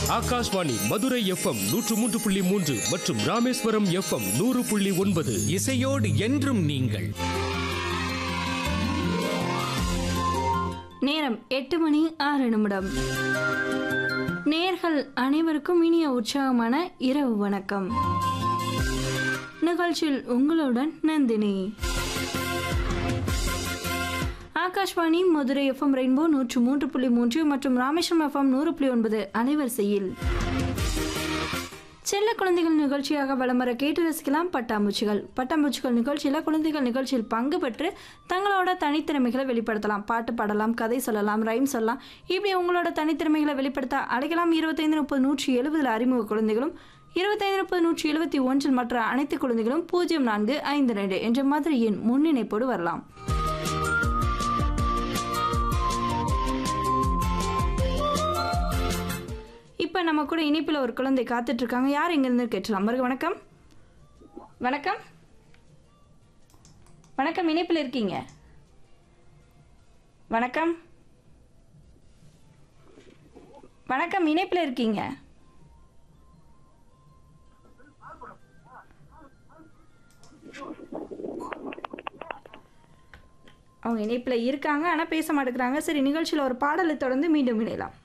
Akashvani Madurai FM நூற்று மூன்று புள்ளி மூன்று மற்றும் ராமேஸ்வரம் எஃப்எம் நூறு புள்ளி ஒன்பது இசையோடு என்றும் நீங்கள் நேரம் எட்டு மணி ஆறு நிமிடம் நேர்கள் அனைவருக்கும் இனிய உற்சாகமான இரவு வணக்கம் நிகழ்ச்சியில் உங்களுடன் நந்தினி ஆகாஷ்வாணி மதுரை எஃப்எம் ரெயின்போ நூற்று மூன்று புள்ளி மூன்று மற்றும் ராமேஸ்வரம் எஃப்எம் நூறு புள்ளி ஒன்பது அலைவரிசையில் செல்ல குழந்தைகள் நிகழ்ச்சியாக வலம் வர கேட்டு ரசிக்கலாம் பட்டாம்பூச்சிகள் பட்டாம்பூச்சிகள் நிகழ்ச்சியில் குழந்தைகள் நிகழ்ச்சியில் பங்கு பெற்று தங்களோட தனித்திறமைகளை வெளிப்படுத்தலாம் பாட்டு பாடலாம் கதை சொல்லலாம் ரைம் சொல்லலாம் இப்படி உங்களோட தனித்திறமைகளை வெளிப்படுத்த அழைக்கலாம் இருபத்தைந்து முப்பது நூற்றி எழுபதில் அறிமுக குழந்தைகளும் இருபத்தைந்து முப்பது நூற்றி எழுபத்தி ஒன்றில் மற்ற அனைத்து குழந்தைகளும் பூஜ்ஜியம் நான்கு ஐந்து ரெண்டு என்ற மாதிரியின் முன்னிணைப்போடு வரலாம் இப்போ நம்ம கூட இனிப்பில் ஒரு குழந்தை காத்துட்டு இருக்காங்க யார் இங்கேருந்து கேட்டலாம் மருக வணக்கம் வணக்கம் வணக்கம் இணைப்பில் இருக்கீங்க வணக்கம் வணக்கம் இணைப்பில் இருக்கீங்க அவங்க இணைப்பில் இருக்காங்க ஆனால் பேச மாட்டேங்கிறாங்க சரி நிகழ்ச்சியில் ஒரு பாடலை தொடர்ந்து மீண்டும் இணையலாம்